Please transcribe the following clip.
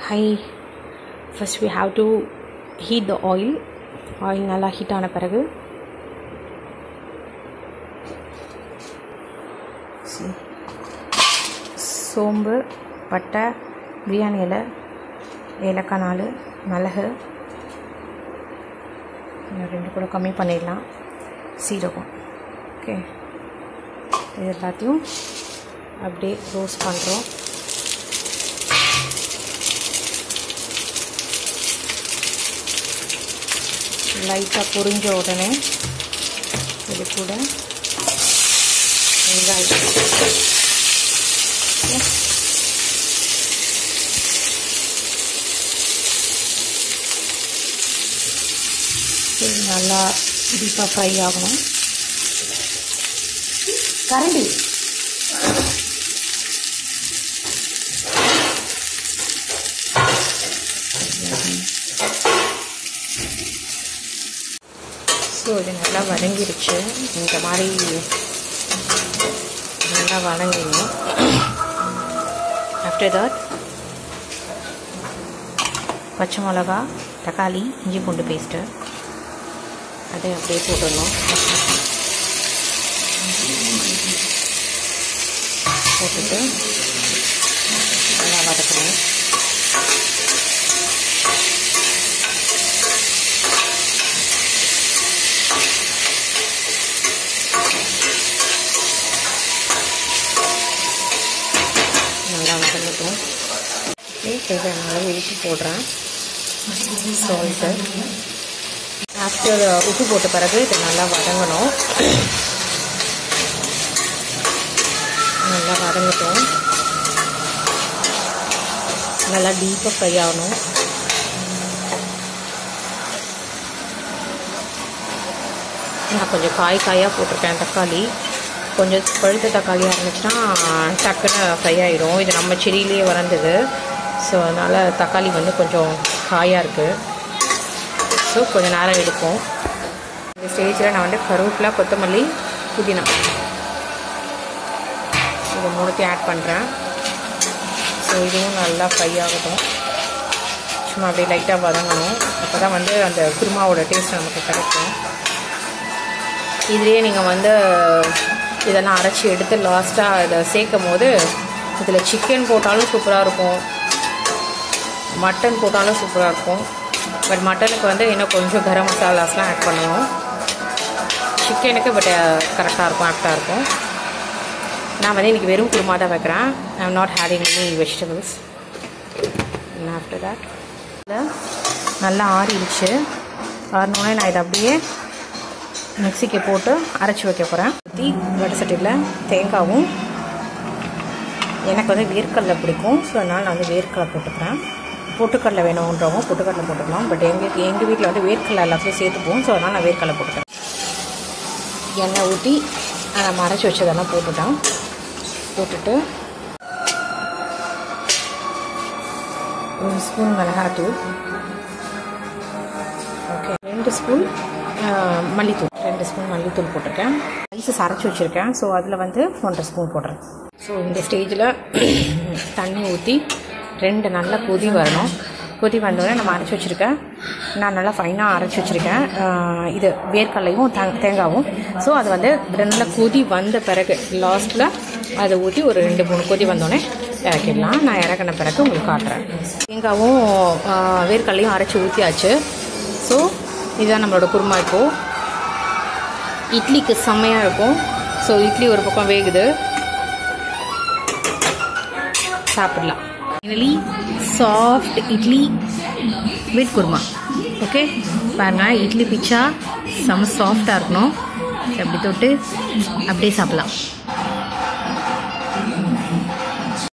High first we have to heat the oil oil நல்லா heat ஆன பிறகு see, சோம்பு பட்டை பிரியாணி இலை ஏலக்காய் நாலு மிளகு இன்னும் ரெண்டு கூட கம்மி பண்ணிடலாம் சீரகம் ஓகே இது எல்லாத்தையும் அப்படியே ரோஸ்ட் பண்ணுறோம் லைட்டாக பொரிஞ்ச உடனே இது கூட வெங்காயம் Okay. இது நல்லா டீப்பாக ஃப்ரை ஆகணும் கரண்டி ஸோ இது நல்லா வதங்கிருச்சு இந்த மாதிரி நல்லா வதங்கிடணும் ஆஃப்டர் தட் பச்சை மிளகா தக்காளி இஞ்சி பூண்டு பேஸ்ட்டு அதை அப்படியே போட்டுடணும் போட்டுட்டு நல்லா வதக்கணும் நல்லா வதங்கட்டும் தேவையான அளவு இழுத்து போடுறேன் சால்ட்டு ஆஃப்டர் உப்பு போட்ட பிறகு இது நல்லா வதங்கணும் நல்லா வதங்கட்டும் நல்லா டீப்பாக ஃப்ரை ஆகணும் நான் கொஞ்சம் காய் காயாக போட்டிருக்கேன் தக்காளி கொஞ்சம் பழுத்த தக்காளியாக இருந்துச்சுன்னா டக்குன்னு ஃப்ரை ஆகிடும் இது நம்ம செடியிலேயே வளர்ந்தது ஸோ அதனால் தக்காளி வந்து கொஞ்சம் காயாக இருக்குது ஸோ கொஞ்சம் நேரம் எடுக்கும் இந்த ஸ்டேஜில் நான் வந்து கருவேப்பிலை கொத்தமல்லி புதினா இது மூணுத்தையும் ஆட் பண்ணுறேன் ஸோ இதுவும் நல்லா ஃப்ரை ஆகட்டும் சும்மா அப்படியே லைட்டாக வதங்கணும் அப்போ தான் வந்து அந்த குருமாவோட டேஸ்ட் நமக்கு கிடைக்கும் இதுலேயே நீங்கள் வந்து இதெல்லாம் அரைச்சி எடுத்து லாஸ்ட்டாக இதை சேர்க்கும் போது இதில் சிக்கன் போட்டாலும் சூப்பராக இருக்கும் மட்டன் போட்டாலும் சூப்பராக இருக்கும் பட் மட்டனுக்கு வந்து இன்னும் கொஞ்சம் கரம் மசாலாஸ்லாம் ஆட் பண்ணணும் சிக்கனுக்கு பட் கரெக்டாக இருக்கும் ஆப்டாக இருக்கும் நான் வந்து இன்றைக்கி வெறும் குருமா தான் வைக்கிறேன் I am not having any vegetables after that நல்லா ஆறிடுச்சு ஆறினோடனே நான் இதை அப்படியே மிக்சிக்கு போட்டு அரைச்சி வைக்க போகிறேன் ஊற்றி வடை சட்டியில் தேங்காவும் எனக்கு வந்து வேர்க்கடலை பிடிக்கும் ஸோ அதனால் நான் வந்து வேர்க்கடலை போட்டுக்கிறேன் பொட்டுக்கடலை வேணுன்றவங்க பொட்டுக்கடலை போட்டுக்கலாம் பட் எங்களுக்கு எங்கள் வீட்டில் வந்து வேர்க்கடலை எல்லாத்தையும் சேர்த்துப்போம் ஸோ அதனால் நான் வேர்க்கடலை போட்டுக்கிறேன் எண்ணெய் ஊற்றி நம்ம அரைச்சி வச்சதெல்லாம் போட்டுட்டேன் போட்டுட்டு ஒரு ஸ்பூன் மிளகாத்தூள் ஓகே ரெண்டு ஸ்பூன் மல்லித்தூள் ரெண்டு ஸ்பூன் மல்லித்தூள் போட்டிருக்கேன் ஸ்பைசஸ் அரைச்சி வச்சுருக்கேன் ஸோ அதில் வந்து ஒன்றரை ஸ்பூன் போடுறேன் ஸோ இந்த ஸ்டேஜில் தண்ணி ஊற்றி ரெண்டு நல்லா கொதி வரணும் கொதி வந்தோடனே நம்ம அரைச்சி வச்சுருக்கேன் நான் நல்லா ஃபைனாக அரைச்சி வச்சுருக்கேன் இது வேர்க்கடலையும் தேங்காவும் ஸோ அது வந்து நல்லா கொதி வந்த பிறகு லாஸ்ட்டில் அதை ஊற்றி ஒரு ரெண்டு மூணு கொதி வந்தோடனே இறக்கிடலாம் நான் இறக்கின பிறகு உங்களுக்கு காட்டுறேன் தேங்காவும் வேர்க்கடலையும் அரைச்சி ஊற்றியாச்சு ஸோ இதுதான் நம்மளோட குருமா இப்போது இட்லிக்கு செம்மையாக இருக்கும் ஸோ இட்லி ஒரு பக்கம் வேகுது சாப்பிடலாம் finally soft idli with kurma okay பாருங்கள் இட்லி பிச்சா செம்ம சாஃப்டாக இருக்கணும் அப்படி தொட்டு அப்படியே சாப்பிட்லாம்